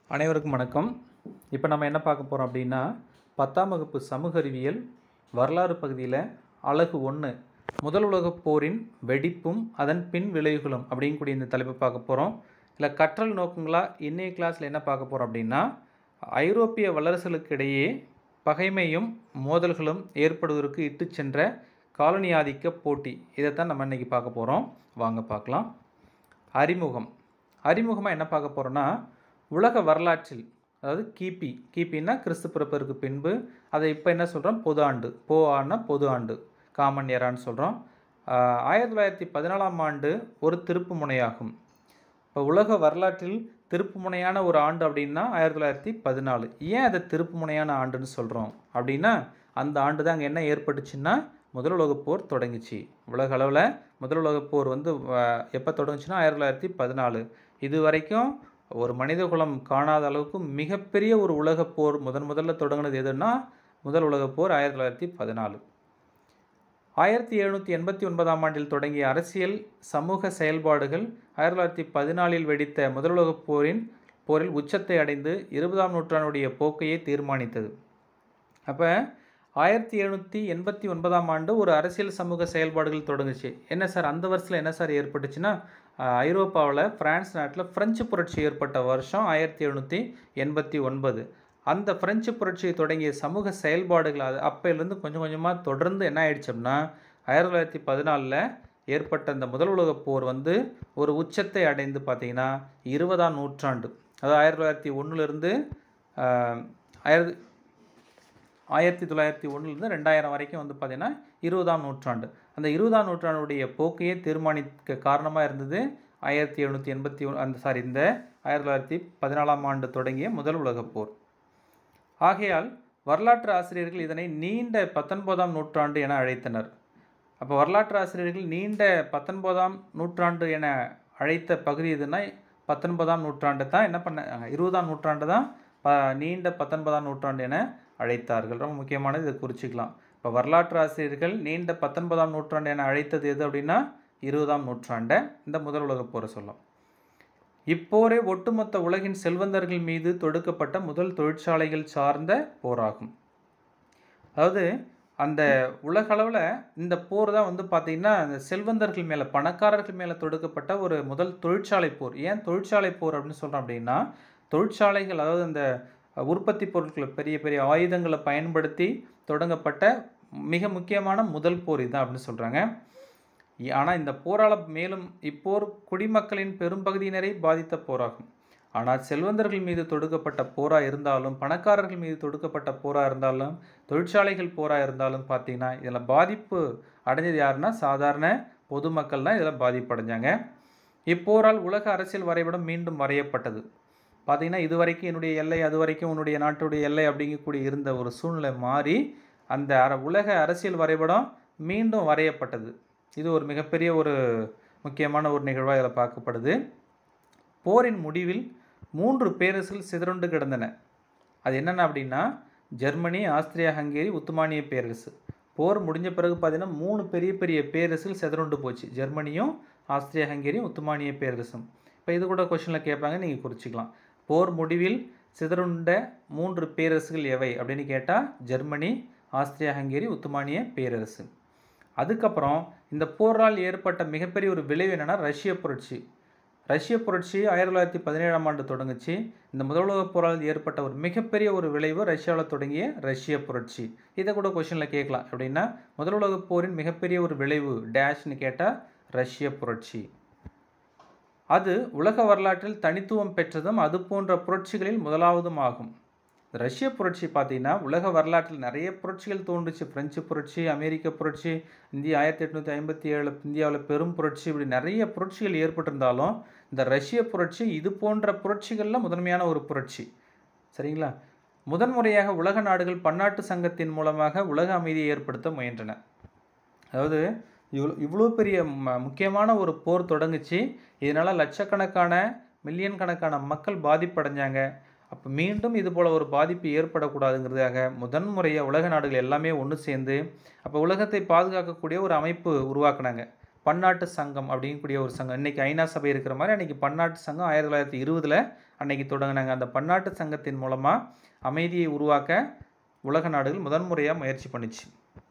அனைவருக்கும் வணக்கம் இப்போ நம்ம என்ன பார்க்க போகிறோம் அப்படின்னா பத்தாம் வகுப்பு சமூக அறிவியல் வரலாறு பகுதியில் அழகு ஒன்று முதல் உலகப் போரின் வெடிப்பும் அதன் பின் விளைவுகளும் அப்படிங்கக்கூடிய இந்த தலைப்பை பார்க்க போகிறோம் இல்லை கற்றல் நோக்கங்களா இன்றைய கிளாஸில் என்ன பார்க்க போகிறோம் அப்படின்னா ஐரோப்பிய வல்லரசுகளுக்கு இடையே பகைமையும் மோதல்களும் ஏற்படுவதற்கு இட்டுச் சென்ற காலனி ஆதிக்க போட்டி இதைத்தான் நம்ம இன்றைக்கி பார்க்க போகிறோம் வாங்க பார்க்கலாம் அறிமுகம் அறிமுகமாக என்ன பார்க்க போகிறோன்னா உலக வரலாற்றில் அதாவது கிபி கிபின்னா கிறிஸ்து பிறப்பதற்கு பின்பு அதை இப்போ என்ன சொல்கிறோம் பொது ஆண்டு போ ஆனா பொது ஆண்டு காமன் ஏரான்னு சொல்கிறோம் ஆயிரத்தி தொள்ளாயிரத்தி பதினாலாம் ஆண்டு ஒரு திருப்பு முனையாகும் இப்போ உலக வரலாற்றில் திருப்பு முனையான ஒரு ஆண்டு அப்படின்னா ஆயிரத்தி தொள்ளாயிரத்தி பதினாலு ஏன் அதை திருப்பு முனையான ஆண்டுன்னு சொல்கிறோம் அப்படின்னா அந்த ஆண்டு தான் அங்கே என்ன ஏற்பட்டுச்சுன்னா முதல் உலகப் போர் தொடங்குச்சு உலக அளவில் முதல் உலகப் போர் வந்து எப்போ தொடங்குச்சுன்னா ஆயிரத்தி தொள்ளாயிரத்தி பதினாலு இது வரைக்கும் ஒரு மனித குலம் காணாத அளவுக்கு மிகப்பெரிய ஒரு உலகப் போர் முதன் முதல்ல தொடங்கினது எதுன்னா முதல் உலகப் போர் ஆயிரத்தி தொள்ளாயிரத்தி பதினாலு ஆயிரத்தி எழுநூற்றி எண்பத்தி ஒன்பதாம் ஆண்டில் தொடங்கிய அரசியல் சமூக செயல்பாடுகள் ஆயிரத்தி தொள்ளாயிரத்தி பதினாலில் வெடித்த முதல் உலகப் போரின் போரில் உச்சத்தை அடைந்து இருபதாம் நூற்றாண்டுடைய போக்கையே தீர்மானித்தது அப்போ ஆயிரத்தி எழுநூற்றி எண்பத்தி ஒன்பதாம் ஆண்டு ஒரு அரசியல் சமூக செயல்பாடுகள் தொடங்குச்சு என்ன சார் அந்த வருஷத்தில் என்ன சார் ஏற்பட்டுச்சுன்னா ஐரோப்பாவில் பிரான்ஸ் நாட்டில் ஃப்ரெஞ்சு புரட்சி ஏற்பட்ட வருஷம் ஆயிரத்தி எழுநூற்றி எண்பத்தி ஒன்பது அந்த பிரெஞ்சு புரட்சியை தொடங்கிய சமூக செயல்பாடுகள் அது அப்போலேருந்து கொஞ்சம் கொஞ்சமாக தொடர்ந்து என்ன ஆயிடுச்சு அப்படின்னா ஆயிரத்தி தொள்ளாயிரத்தி பதினாலில் ஏற்பட்ட அந்த முதல் உலகப் போர் வந்து ஒரு உச்சத்தை அடைந்து பார்த்திங்கன்னா இருபதாம் நூற்றாண்டு அதாவது ஆயிரத்தி தொள்ளாயிரத்தி ஒன்றுலேருந்து ஆயிரத்தி ஆயிரத்தி தொள்ளாயிரத்தி ஒன்றுலேருந்து ரெண்டாயிரம் வரைக்கும் வந்து பார்த்திங்கன்னா இருபதாம் நூற்றாண்டு அந்த இருபதாம் நூற்றாண்டுடைய போக்கையே தீர்மானிக்க காரணமாக இருந்தது ஆயிரத்தி எழுநூற்றி எண்பத்தி ஒன் அந்த சாரி இந்த ஆயிரத்தி தொள்ளாயிரத்தி பதினாலாம் ஆண்டு தொடங்கிய முதல் உலகப் போர் ஆகையால் வரலாற்று ஆசிரியர்கள் இதனை நீண்ட பத்தொன்பதாம் நூற்றாண்டு என அழைத்தனர் அப்போ வரலாற்று ஆசிரியர்கள் நீண்ட பத்தொன்பதாம் நூற்றாண்டு என அழைத்த பகுதி எதுனா பத்தொன்பதாம் நூற்றாண்டு தான் என்ன பண்ண இருபதாம் நூற்றாண்டு தான் ப நீண்ட பத்தொன்பதாம் நூற்றாண்டு என அழைத்தார்கள் ரொம்ப முக்கியமானது இதை குறிச்சிக்கலாம் இப்போ வரலாற்று ஆசிரியர்கள் நீண்ட பத்தொன்பதாம் நூற்றாண்டு என அழைத்தது எது அப்படின்னா இருபதாம் நூற்றாண்டை இந்த முதல் உலகப் போரை சொல்லும் இப்போரே ஒட்டுமொத்த உலகின் செல்வந்தர்கள் மீது தொடுக்கப்பட்ட முதல் தொழிற்சாலைகள் சார்ந்த போராகும் அதாவது அந்த உலகளவில் இந்த போர் தான் வந்து பார்த்திங்கன்னா அந்த செல்வந்தர்கள் மேலே பணக்காரர்கள் மேலே தொடுக்கப்பட்ட ஒரு முதல் தொழிற்சாலை போர் ஏன் தொழிற்சாலை போர் அப்படின்னு சொல்கிறோம் அப்படின்னா தொழிற்சாலைகள் அதாவது அந்த உற்பத்தி பொருட்களை பெரிய பெரிய ஆயுதங்களை பயன்படுத்தி தொடங்கப்பட்ட மிக முக்கியமான முதல் போர் இதுதான் அப்படின்னு சொல்கிறாங்க ஆனால் இந்த போரால் மேலும் இப்போர் குடிமக்களின் பெரும்பகுதியினரை பாதித்த போராகும் ஆனால் செல்வந்தர்கள் மீது தொடுக்கப்பட்ட போராக இருந்தாலும் பணக்காரர்கள் மீது தொடுக்கப்பட்ட போராக இருந்தாலும் தொழிற்சாலைகள் போராக இருந்தாலும் பார்த்தீங்கன்னா இதில் பாதிப்பு அடைஞ்சது யாருன்னா சாதாரண பொதுமக்கள் தான் இதில் பாதிப்படைஞ்சாங்க இப்போரால் உலக அரசியல் வரைபடம் மீண்டும் வரையப்பட்டது பார்த்திங்கன்னா இது வரைக்கும் என்னுடைய எல்லை அது வரைக்கும் உன்னுடைய நாட்டுடைய எல்லை அப்படிங்கக்கூடிய இருந்த ஒரு சூழ்நிலை மாறி அந்த அர உலக அரசியல் வரைபடம் மீண்டும் வரையப்பட்டது இது ஒரு மிகப்பெரிய ஒரு முக்கியமான ஒரு நிகழ்வாக இதில் பார்க்கப்படுது போரின் முடிவில் மூன்று பேரரசுகள் சிதறுண்டு கிடந்தன அது என்னென்ன அப்படின்னா ஜெர்மனி ஆஸ்திரியா ஹங்கேரி உத்துமானிய பேரரசு போர் முடிஞ்ச பிறகு பார்த்தீங்கன்னா மூணு பெரிய பெரிய பேரரசுகள் சிதறுண்டு போச்சு ஜெர்மனியும் ஆஸ்திரியா ஹங்கேரியும் உத்துமானிய பேரரசும் இப்போ இது கூட கொஷனில் கேட்பாங்க நீங்கள் குறிச்சிக்கலாம் போர் முடிவில் சிதறுண்ட மூன்று பேரரசுகள் எவை அப்படின்னு கேட்டால் ஜெர்மனி ஆஸ்திரியா ஹங்கேரி உத்துமானிய பேரரசு அதுக்கப்புறம் இந்த போரால் ஏற்பட்ட மிகப்பெரிய ஒரு விளைவு என்னென்னா ரஷ்ய புரட்சி ரஷ்ய புரட்சி ஆயிரத்தி தொள்ளாயிரத்தி பதினேழாம் ஆண்டு தொடங்குச்சு இந்த முதல் உலகப் போரால் ஏற்பட்ட ஒரு மிகப்பெரிய ஒரு விளைவு ரஷ்யாவில் தொடங்கிய ரஷ்ய புரட்சி இதை கூட கொஷனில் கேட்கலாம் அப்படின்னா முதல் உலகப் போரின் மிகப்பெரிய ஒரு விளைவு டேஷ்னு கேட்டால் ரஷ்ய புரட்சி அது உலக வரலாற்றில் தனித்துவம் பெற்றதும் அது போன்ற புரட்சிகளில் முதலாவதும் ஆகும் ரஷ்ய புரட்சி பார்த்தீங்கன்னா உலக வரலாற்றில் நிறைய புரட்சிகள் தோன்றுச்சு பிரெஞ்சு புரட்சி அமெரிக்க புரட்சி இந்தியா ஆயிரத்தி எட்நூற்றி ஐம்பத்தி ஏழு இந்தியாவில் பெரும் புரட்சி இப்படி நிறைய புரட்சிகள் ஏற்பட்டிருந்தாலும் இந்த ரஷ்ய புரட்சி இது போன்ற புரட்சிகளில் முதன்மையான ஒரு புரட்சி சரிங்களா முதன்முறையாக உலக நாடுகள் பன்னாட்டு சங்கத்தின் மூலமாக உலக அமைதியை ஏற்படுத்த முயன்றன அதாவது இவ்வளோ இவ்வளோ பெரிய ம முக்கியமான ஒரு போர் தொடங்குச்சு இதனால் லட்சக்கணக்கான மில்லியன் கணக்கான மக்கள் பாதிப்படைஞ்சாங்க அப்போ மீண்டும் இது போல் ஒரு பாதிப்பு ஏற்படக்கூடாதுங்கிறதுக்காக முதன்முறையாக உலக நாடுகள் எல்லாமே ஒன்று சேர்ந்து அப்போ உலகத்தை பாதுகாக்கக்கூடிய ஒரு அமைப்பு உருவாக்குனாங்க பன்னாட்டு சங்கம் அப்படிங்கக்கூடிய ஒரு சங்கம் இன்றைக்கி ஐநா சபை இருக்கிற மாதிரி அன்றைக்கி பன்னாட்டு சங்கம் ஆயிரத்தி தொள்ளாயிரத்தி இருபதில் அன்றைக்கி தொடங்கினாங்க அந்த பன்னாட்டு சங்கத்தின் மூலமாக அமைதியை உருவாக்க உலக நாடுகள் முதன்முறையாக முயற்சி பண்ணிச்சு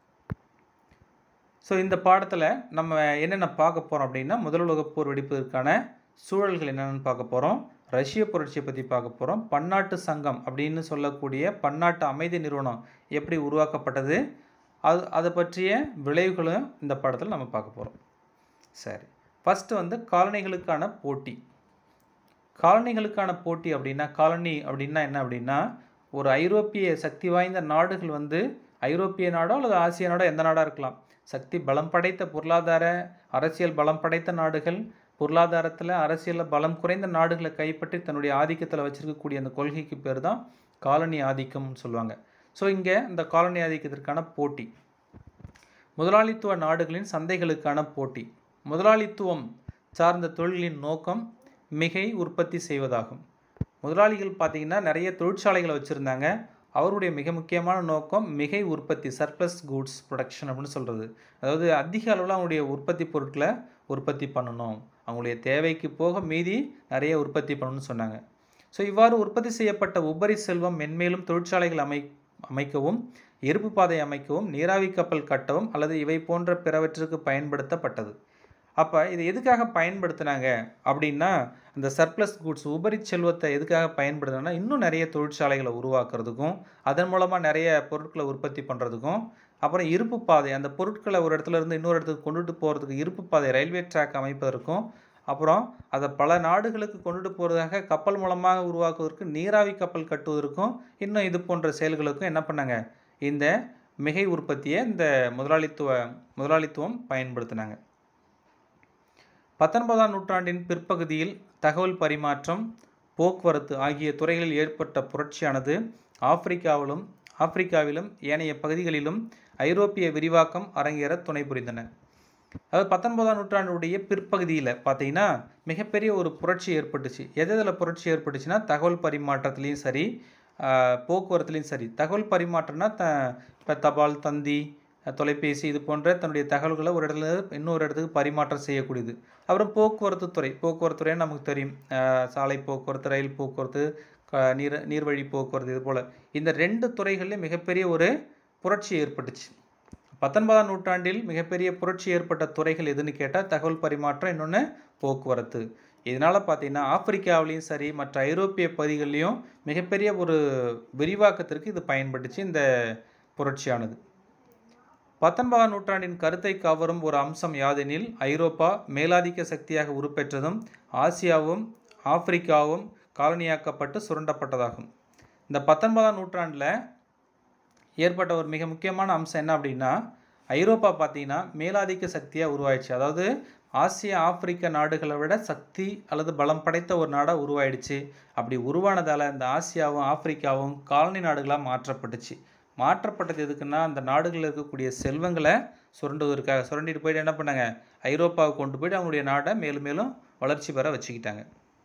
ஸோ இந்த பாடத்தில் நம்ம என்னென்ன பார்க்க போகிறோம் அப்படின்னா முதல் உலகப் போர் வெடிப்பதற்கான சூழல்கள் என்னென்னு பார்க்க போகிறோம் ரஷ்ய புரட்சியை பற்றி பார்க்க போகிறோம் பன்னாட்டு சங்கம் அப்படின்னு சொல்லக்கூடிய பன்னாட்டு அமைதி நிறுவனம் எப்படி உருவாக்கப்பட்டது அது அதை பற்றிய விளைவுகளும் இந்த படத்தில் நம்ம பார்க்க போகிறோம் சரி ஃபஸ்ட்டு வந்து காலனிகளுக்கான போட்டி காலனிகளுக்கான போட்டி அப்படின்னா காலனி அப்படின்னா என்ன அப்படின்னா ஒரு ஐரோப்பிய சக்தி வாய்ந்த நாடுகள் வந்து ஐரோப்பிய நாடோ அல்லது ஆசிய நாடோ எந்த நாடாக இருக்கலாம் சக்தி பலம் படைத்த பொருளாதார அரசியல் பலம் படைத்த நாடுகள் பொருளாதாரத்தில் அரசியலில் பலம் குறைந்த நாடுகளை கைப்பற்றி தன்னுடைய ஆதிக்கத்தில் வச்சிருக்கக்கூடிய அந்த கொள்கைக்கு பேர் தான் காலனி ஆதிக்கம்னு சொல்லுவாங்க ஸோ இங்கே இந்த காலனி ஆதிக்கத்திற்கான போட்டி முதலாளித்துவ நாடுகளின் சந்தைகளுக்கான போட்டி முதலாளித்துவம் சார்ந்த தொழிலின் நோக்கம் மிகை உற்பத்தி செய்வதாகும் முதலாளிகள் பார்த்திங்கன்னா நிறைய தொழிற்சாலைகளை வச்சுருந்தாங்க அவருடைய மிக முக்கியமான நோக்கம் மிகை உற்பத்தி சர்ப்ளஸ் கூட்ஸ் ப்ரொடக்ஷன் அப்படின்னு சொல்கிறது அதாவது அதிக அளவில் அவங்களுடைய உற்பத்தி பொருட்களை உற்பத்தி பண்ணணும் அவங்களுடைய தேவைக்கு போக மீதி நிறைய உற்பத்தி பண்ணணும்னு சொன்னாங்க ஸோ இவ்வாறு உற்பத்தி செய்யப்பட்ட உபரி செல்வம் மென்மேலும் தொழிற்சாலைகள் அமை அமைக்கவும் இருப்பு பாதை அமைக்கவும் நீராவி கப்பல் கட்டவும் அல்லது இவை போன்ற பிறவற்றிற்கு பயன்படுத்தப்பட்டது அப்போ இது எதுக்காக பயன்படுத்தினாங்க அப்படின்னா அந்த சர்ப்ளஸ் குட்ஸ் உபரி செல்வத்தை எதுக்காக பயன்படுத்தினா இன்னும் நிறைய தொழிற்சாலைகளை உருவாக்குறதுக்கும் அதன் மூலமாக நிறைய பொருட்களை உற்பத்தி பண்ணுறதுக்கும் அப்புறம் இருப்பு பாதை அந்த பொருட்களை ஒரு இடத்துல இருந்து இன்னொரு இடத்துக்கு கொண்டுட்டு போகிறதுக்கு இருப்பு பாதை ரயில்வே ட்ராக் அமைப்பதற்கும் அப்புறம் அதை பல நாடுகளுக்கு கொண்டுட்டு போகிறதாக கப்பல் மூலமாக உருவாக்குவதற்கு நீராவி கப்பல் கட்டுவதற்கும் இன்னும் இது போன்ற செயல்களுக்கும் என்ன பண்ணாங்க இந்த மிகை உற்பத்தியை இந்த முதலாளித்துவ முதலாளித்துவம் பயன்படுத்தினாங்க பத்தொன்பதாம் நூற்றாண்டின் பிற்பகுதியில் தகவல் பரிமாற்றம் போக்குவரத்து ஆகிய துறைகளில் ஏற்பட்ட புரட்சியானது ஆப்பிரிக்காவிலும் ஆப்பிரிக்காவிலும் ஏனைய பகுதிகளிலும் ஐரோப்பிய விரிவாக்கம் அரங்கேற துணை புரிந்தன அதாவது பத்தொன்பதாம் நூற்றாண்டுடைய பிற்பகுதியில் பார்த்தீங்கன்னா மிகப்பெரிய ஒரு புரட்சி ஏற்பட்டுச்சு எது எதில் புரட்சி ஏற்பட்டுச்சுன்னா தகவல் பரிமாற்றத்துலேயும் சரி போக்குவரத்துலேயும் சரி தகவல் பரிமாற்றம்னா த இப்போ தபால் தந்தி தொலைபேசி இது போன்ற தன்னுடைய தகவல்களை ஒரு இடத்துல இன்னொரு இடத்துக்கு பரிமாற்றம் செய்யக்கூடியது அப்புறம் போக்குவரத்து துறை போக்குவரத்து துறை நமக்கு தெரியும் சாலை போக்குவரத்து ரயில் போக்குவரத்து நீர் நீர்வழி போக்குவரத்து இது போல் இந்த ரெண்டு துறைகள்லையும் மிகப்பெரிய ஒரு புரட்சி ஏற்பட்டுச்சு பத்தொன்பதாம் நூற்றாண்டில் மிகப்பெரிய புரட்சி ஏற்பட்ட துறைகள் எதுன்னு கேட்டால் தகவல் பரிமாற்றம் இன்னொன்று போக்குவரத்து இதனால் பார்த்தீங்கன்னா ஆப்பிரிக்காவிலையும் சரி மற்ற ஐரோப்பிய பகுதிகள்லையும் மிகப்பெரிய ஒரு விரிவாக்கத்திற்கு இது பயன்பட்டுச்சு இந்த புரட்சியானது பத்தொன்பதாம் நூற்றாண்டின் கருத்தை கவரும் ஒரு அம்சம் யாதெனில் ஐரோப்பா மேலாதிக்க சக்தியாக உருப்பெற்றதும் ஆசியாவும் ஆப்பிரிக்காவும் காலனியாக்கப்பட்டு சுரண்டப்பட்டதாகும் இந்த பத்தொன்பதாம் நூற்றாண்டில் ஏற்பட்ட ஒரு மிக முக்கியமான அம்சம் என்ன அப்படின்னா ஐரோப்பா பார்த்தீங்கன்னா மேலாதிக்க சக்தியாக உருவாயிடுச்சு அதாவது ஆசிய ஆப்பிரிக்க நாடுகளை விட சக்தி அல்லது பலம் படைத்த ஒரு நாடாக உருவாயிடுச்சு அப்படி உருவானதால் இந்த ஆசியாவும் ஆப்பிரிக்காவும் காலனி நாடுகளாக மாற்றப்பட்டுச்சு மாற்றப்பட்டது எதுக்குன்னா அந்த நாடுகளில் இருக்கக்கூடிய செல்வங்களை சுரண்டுவதற்காக சுரண்டிட்டு போயிட்டு என்ன பண்ணாங்க ஐரோப்பாவை கொண்டு போயிட்டு அவங்களுடைய நாடை மேலும் மேலும் வளர்ச்சி பெற வச்சுக்கிட்டாங்க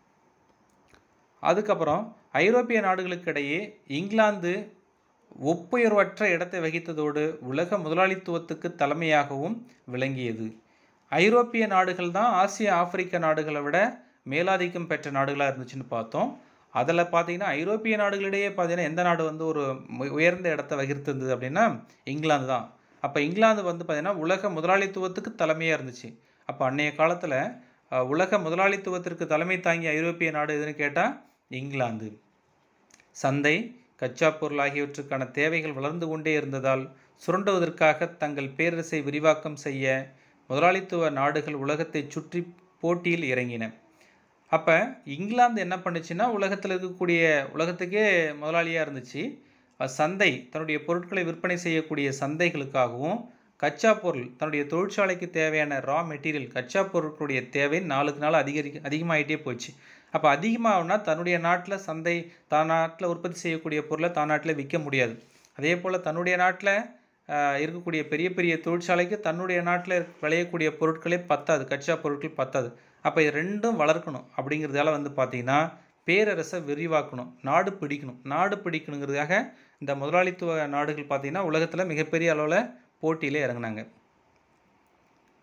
அதுக்கப்புறம் ஐரோப்பிய நாடுகளுக்கிடையே இங்கிலாந்து ஒப்புயர்வற்ற இடத்தை வகித்ததோடு உலக முதலாளித்துவத்துக்கு தலைமையாகவும் விளங்கியது ஐரோப்பிய நாடுகள் தான் ஆசிய ஆப்பிரிக்க நாடுகளை விட மேலாதிக்கம் பெற்ற நாடுகளாக இருந்துச்சுன்னு பார்த்தோம் அதில் பார்த்தீங்கன்னா ஐரோப்பிய நாடுகளிடையே பார்த்தீங்கன்னா எந்த நாடு வந்து ஒரு உயர்ந்த இடத்த வகிர்த்திருந்தது அப்படின்னா இங்கிலாந்து தான் அப்போ இங்கிலாந்து வந்து பார்த்திங்கன்னா உலக முதலாளித்துவத்துக்கு தலைமையாக இருந்துச்சு அப்போ அன்னைய காலத்தில் உலக முதலாளித்துவத்திற்கு தலைமை தாங்கிய ஐரோப்பிய நாடு எதுன்னு கேட்டால் இங்கிலாந்து சந்தை கச்சா பொருள் ஆகியவற்றுக்கான தேவைகள் வளர்ந்து கொண்டே இருந்ததால் சுரண்டுவதற்காக தங்கள் பேரரசை விரிவாக்கம் செய்ய முதலாளித்துவ நாடுகள் உலகத்தை சுற்றி போட்டியில் இறங்கின அப்போ இங்கிலாந்து என்ன பண்ணுச்சுன்னா உலகத்தில் இருக்கக்கூடிய உலகத்துக்கே முதலாளியாக இருந்துச்சு சந்தை தன்னுடைய பொருட்களை விற்பனை செய்யக்கூடிய சந்தைகளுக்காகவும் கச்சா பொருள் தன்னுடைய தொழிற்சாலைக்கு தேவையான ரா மெட்டீரியல் கச்சா பொருட்களுடைய தேவை நாளுக்கு நாள் அதிகரிக்க அதிகமாகிட்டே போச்சு அப்போ அதிகமாகனா தன்னுடைய நாட்டில் சந்தை தான் நாட்டில் உற்பத்தி செய்யக்கூடிய பொருளை தான் நாட்டில் விற்க முடியாது அதே போல் தன்னுடைய நாட்டில் இருக்கக்கூடிய பெரிய பெரிய தொழிற்சாலைக்கு தன்னுடைய நாட்டில் விளையக்கூடிய பொருட்களே பத்தாது கச்சா பொருட்கள் பத்தாது அப்போ இது ரெண்டும் வளர்க்கணும் அப்படிங்கிறதால வந்து பார்த்திங்கன்னா பேரரசை விரிவாக்கணும் நாடு பிடிக்கணும் நாடு பிடிக்கணுங்கிறதுக்காக இந்த முதலாளித்துவ நாடுகள் பார்த்திங்கன்னா உலகத்தில் மிகப்பெரிய அளவில் போட்டியில் இறங்கினாங்க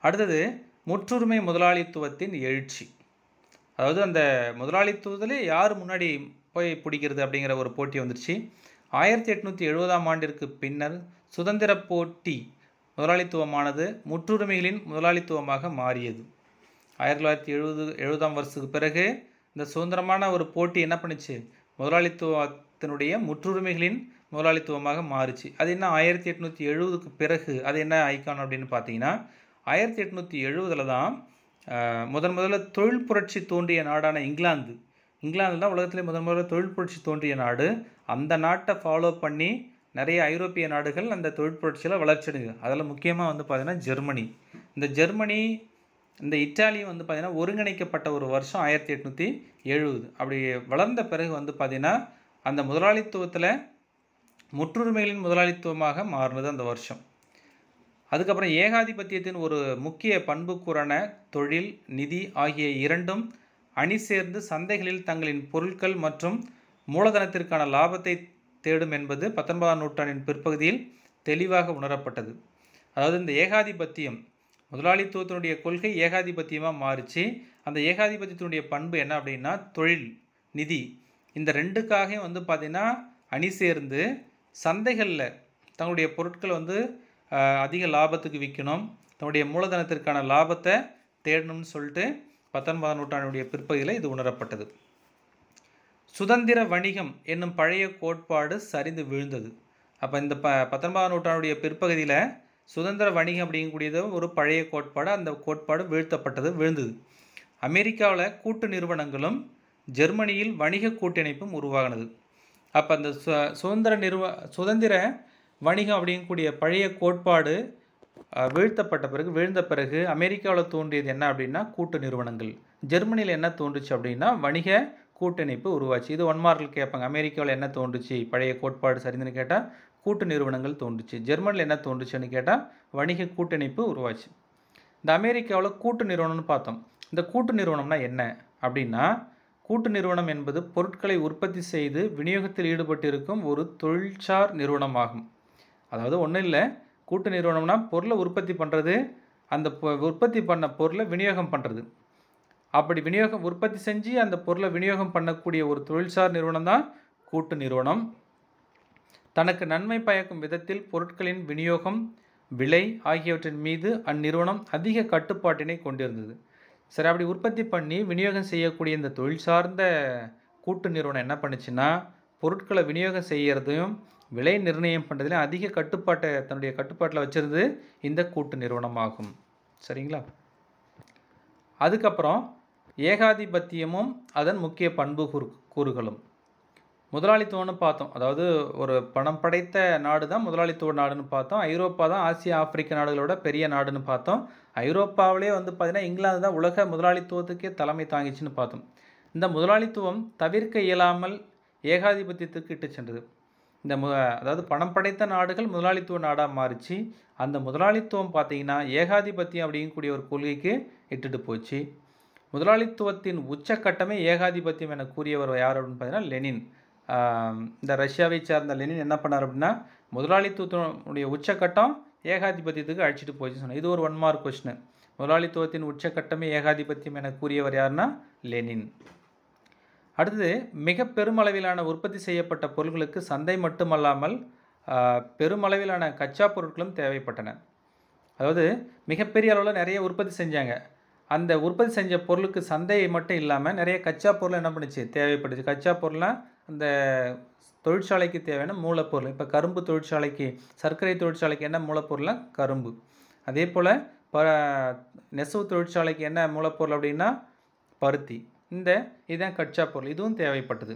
அடுத்தது முற்றுரிமை முதலாளித்துவத்தின் எழுச்சி அதாவது அந்த முதலாளித்துவத்திலே யார் முன்னாடி போய் பிடிக்கிறது அப்படிங்கிற ஒரு போட்டி வந்துருச்சு ஆயிரத்தி எட்நூற்றி எழுபதாம் ஆண்டிற்கு பின்னர் சுதந்திர போட்டி முதலாளித்துவமானது முற்றுரிமைகளின் முதலாளித்துவமாக மாறியது ஆயிரத்தி தொள்ளாயிரத்தி எழுபது எழுபதாம் வருஷத்துக்கு பிறகு இந்த சுதந்திரமான ஒரு போட்டி என்ன பண்ணுச்சு முதலாளித்துவத்தினுடைய முற்றுரிமைகளின் முதலாளித்துவமாக மாறுச்சு அது என்ன ஆயிரத்தி எட்நூற்றி எழுபதுக்கு பிறகு அது என்ன ஐக்கான் அப்படின்னு பார்த்தீங்கன்னா ஆயிரத்தி எட்நூற்றி எழுபதில் தான் ஆஹ், முதன் முதல்ல தொழில் புரட்சி தோன்றிய நாடான இங்கிலாந்து இங்கிலாந்து தான் உலகத்திலே முதன் முதல்ல தொழில் புரட்சி தோன்றிய நாடு அந்த நாட்டை ஃபாலோ பண்ணி நிறைய ஐரோப்பிய நாடுகள் அந்த தொழில் புரட்சியில் வளர்ச்சி அடைஞ்சுது அதில் முக்கியமாக வந்து பார்த்திங்கன்னா ஜெர்மனி இந்த ஜெர்மனி இந்த இத்தாலியும் வந்து பார்த்திங்கன்னா ஒருங்கிணைக்கப்பட்ட ஒரு வருஷம் ஆயிரத்தி எட்நூற்றி எழுபது அப்படி வளர்ந்த பிறகு வந்து பார்த்திங்கன்னா அந்த முதலாளித்துவத்தில் முற்றுரிமைகளின் முதலாளித்துவமாக மாறினது அந்த வருஷம் அதுக்கப்புறம் ஏகாதிபத்தியத்தின் ஒரு முக்கிய பண்புக்கூறான தொழில் நிதி ஆகிய இரண்டும் அணி சேர்ந்து சந்தைகளில் தங்களின் பொருட்கள் மற்றும் மூலதனத்திற்கான லாபத்தை தேடும் என்பது பத்தொன்பதாம் நூற்றாண்டின் பிற்பகுதியில் தெளிவாக உணரப்பட்டது அதாவது இந்த ஏகாதிபத்தியம் முதலாளித்துவத்தினுடைய கொள்கை ஏகாதிபத்தியமாக மாறுச்சு அந்த ஏகாதிபத்தியத்தினுடைய பண்பு என்ன அப்படின்னா தொழில் நிதி இந்த ரெண்டுக்காகவும் வந்து பார்த்திங்கன்னா அணி சேர்ந்து சந்தைகளில் தங்களுடைய பொருட்களை வந்து ஆஹ், அதிக லாபத்துக்கு விற்கணும் தன்னுடைய மூலதனத்திற்கான லாபத்தை தேடணும்னு சொல்லிட்டு பத்தொன்பதாம் நூற்றாண்டுடைய பிற்பகுதியில் இது உணரப்பட்டது சுதந்திர வணிகம் என்னும் பழைய கோட்பாடு சரிந்து வீழ்ந்தது அப்போ இந்த ப பத்தொன்பதாம் நூற்றாண்டுடைய பிற்பகுதியில் சுதந்திர வணிகம் அப்படிங்கக்கூடியது ஒரு பழைய கோட்பாடு அந்த கோட்பாடு வீழ்த்தப்பட்டது விழுந்தது அமெரிக்காவில் கூட்டு நிறுவனங்களும் ஜெர்மனியில் வணிக கூட்டிணைப்பும் உருவாகினது அப்போ அந்த சு சுதந்திர நிறுவ சுதந்திர வணிகம் அப்படிங்கக்கூடிய பழைய கோட்பாடு அஹ், வீழ்த்தப்பட்ட பிறகு வீழ்ந்த பிறகு அமெரிக்காவில் தோன்றியது என்ன அப்படின்னா கூட்டு நிறுவனங்கள் ஜெர்மனியில் என்ன தோன்றுச்சு அப்படின்னா வணிக கூட்டமைப்பு உருவாச்சு இது ஒன் மார்க்கில் கேட்பாங்க அமெரிக்காவில் என்ன தோன்றுச்சு பழைய கோட்பாடு சரிந்துன்னு கேட்டால் கூட்டு நிறுவனங்கள் தோன்றுச்சு ஜெர்மனியில் என்ன தோன்றுச்சுன்னு கேட்டால் வணிக கூட்டமைப்பு உருவாச்சு இந்த அமெரிக்காவில் கூட்டு நிறுவனம்னு பார்த்தோம் இந்த கூட்டு நிறுவனம்னா என்ன அப்படின்னா கூட்டு நிறுவனம் என்பது பொருட்களை உற்பத்தி செய்து விநியோகத்தில் ஈடுபட்டிருக்கும் ஒரு தொழில்சார் நிறுவனமாகும் அதாவது ஒன்றும் இல்லை கூட்டு நிறுவனம்னா பொருளை உற்பத்தி பண்ணுறது அந்த பொ- உற்பத்தி பண்ண பொருளை விநியோகம் பண்ணுறது அப்படி விநியோகம் உற்பத்தி செஞ்சு அந்த பொருளை விநியோகம் பண்ணக்கூடிய ஒரு தொழில்சார் நிறுவனம் தான் கூட்டு நிறுவனம் தனக்கு நன்மை பயக்கும் விதத்தில் பொருட்களின் விநியோகம் விலை ஆகியவற்றின் மீது அந்நிறுவனம் அதிக கட்டுப்பாட்டினை கொண்டிருந்தது சரி அப்படி உற்பத்தி பண்ணி விநியோகம் செய்யக்கூடிய இந்த தொழில் சார்ந்த கூட்டு நிறுவனம் என்ன பண்ணுச்சுன்னா பொருட்களை விநியோகம் செய்கிறதையும் விலை நிர்ணயம் பண்ணுறதுலையும் அதிக கட்டுப்பாட்டை தன்னுடைய கட்டுப்பாட்டில் வச்சிருந்து இந்த கூட்டு நிறுவனமாகும் சரிங்களா அதுக்கப்புறம் ஏகாதிபத்தியமும் அதன் முக்கிய பண்பு கூறு கூறுகளும் முதலாளித்துவம்னு பார்த்தோம் அதாவது ஒரு பணம் படைத்த நாடு தான் முதலாளித்துவ நாடுன்னு பார்த்தோம் ஐரோப்பா தான் ஆசியா ஆப்பிரிக்க நாடுகளோட பெரிய நாடுன்னு பார்த்தோம் ஐரோப்பாவிலே வந்து பார்த்திங்கன்னா இங்கிலாந்து தான் உலக முதலாளித்துவத்துக்கே தலைமை தாங்கிச்சுன்னு பார்த்தோம் இந்த முதலாளித்துவம் தவிர்க்க இயலாமல் ஏகாதிபத்தியத்துக்கு இட்டு சென்றது இந்த மு அதாவது பணம் படைத்த நாடுகள் முதலாளித்துவ நாடாக மாறிச்சு அந்த முதலாளித்துவம் பார்த்தீங்கன்னா ஏகாதிபத்தியம் அப்படிங்கக்கூடிய ஒரு கொள்கைக்கு இட்டுட்டு போச்சு முதலாளித்துவத்தின் உச்சக்கட்டமே ஏகாதிபத்தியம் என கூறியவர் யார் அப்படின்னு பார்த்தீங்கன்னா லெனின் ஆம், இந்த ரஷ்யாவை சார்ந்த லெனின் என்ன பண்ணார் அப்படின்னா முதலாளித்துவத்தினுடைய உச்சக்கட்டம் ஏகாதிபத்தியத்துக்கு அழைச்சிட்டு போச்சுன்னு சொன்னார் இது ஒரு ஒன் மார்க் கொஸ்டின் முதலாளித்துவத்தின் உச்சக்கட்டமே ஏகாதிபத்தியம் என கூறியவர் யாருன்னா லெனின் அடுத்தது மிக பெருமளவிலான உற்பத்தி செய்யப்பட்ட பொருட்களுக்கு சந்தை மட்டுமல்லாமல் ஆ, பெருமளவிலான கச்சா பொருட்களும் தேவைப்பட்டன அதாவது மிகப்பெரிய அளவில் நிறைய உற்பத்தி செஞ்சாங்க அந்த உற்பத்தி செஞ்ச பொருளுக்கு சந்தை மட்டும் இல்லாமல் நிறைய கச்சா பொருள் என்ன பண்ணுச்சு தேவைப்பட்டுச்சு கச்சா பொருள்லாம் அந்த தொழிற்சாலைக்கு தேவையான மூலப்பொருள் இப்போ கரும்பு தொழிற்சாலைக்கு சர்க்கரை தொழிற்சாலைக்கு என்ன மூலப்பொருள்னா கரும்பு அதே போல் ப நெசவு தொழிற்சாலைக்கு என்ன மூலப்பொருள் அப்படின்னா பருத்தி இந்த இதுதான் கச்சா பொருள் இதுவும் தேவைப்பட்டது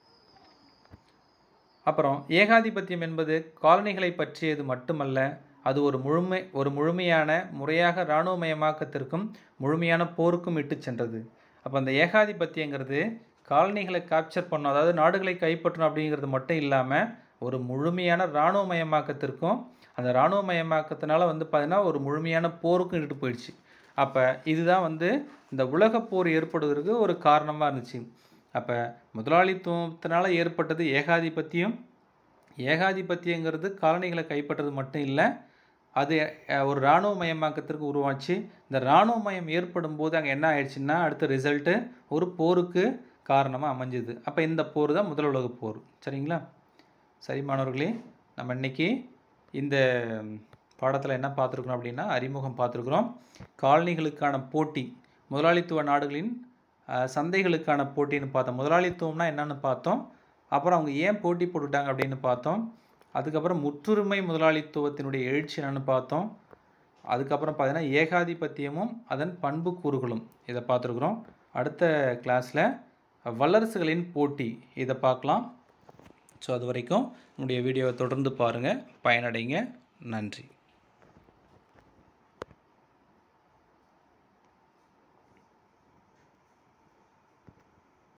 அப்புறம் ஏகாதிபத்தியம் என்பது காலனிகளை பற்றியது மட்டுமல்ல அது ஒரு முழுமை ஒரு முழுமையான முறையாக இராணுவமயமாக்கத்திற்கும் முழுமையான போருக்கும் இட்டுச் சென்றது அப்போ அந்த ஏகாதிபத்தியங்கிறது காலனிகளை கேப்சர் பண்ணணும் அதாவது நாடுகளை கைப்பற்றணும் அப்படிங்கிறது மட்டும் இல்லாமல் ஒரு முழுமையான இராணுவமயமாக்கத்திற்கும் அந்த இராணுவமயமாக்கத்தினால வந்து பார்த்திங்கன்னா ஒரு முழுமையான போருக்கும் இட்டு போயிடுச்சு அப்போ இதுதான் வந்து இந்த உலகப் போர் ஏற்படுவதற்கு ஒரு காரணமாக இருந்துச்சு அப்போ முதலாளித்துவத்தினால ஏற்பட்டது ஏகாதிபத்தியம் ஏகாதிபத்தியங்கிறது காலனிகளை கைப்பற்றது மட்டும் இல்லை அது அஹ், ஒரு இராணுவமயமாக்கத்திற்கு உருவாச்சு இந்த இராணுவமயம் ஏற்படும் போது அங்கே என்ன ஆயிடுச்சுன்னா அடுத்த ரிசல்ட்டு ஒரு போருக்கு காரணமாக அமைஞ்சுது அப்போ இந்த போர் தான் முதல் உலகப் போர் சரிங்களா சரி மாணவர்களே நம்ம இன்னைக்கு இந்த பாடத்தில் என்ன பார்த்துருக்குறோம் அப்படின்னா அறிமுகம் பார்த்துருக்குறோம் காலனிகளுக்கான போட்டி முதலாளித்துவ நாடுகளின் அஹ், சந்தைகளுக்கான போட்டின்னு பார்த்தோம் முதலாளித்துவம்னா என்னன்னு பார்த்தோம் அப்புறம் அவங்க ஏன் போட்டி போட்டுட்டாங்க அப்படின்னு பார்த்தோம் அதுக்கப்புறம் முற்றுரிமை முதலாளித்துவத்தினுடைய எழுச்சி என்னன்னு பார்த்தோம் அதுக்கப்புறம் பார்த்தீங்கன்னா ஏகாதிபத்தியமும் அதன் பண்பு கூறுகளும் இதை பார்த்துருக்குறோம் அடுத்த கிளாஸில் வல்லரசுகளின் போட்டி இதை பார்க்கலாம் ஸோ அது வரைக்கும் உங்களுடைய வீடியோவை தொடர்ந்து பாருங்கள் பயனடைங்க நன்றி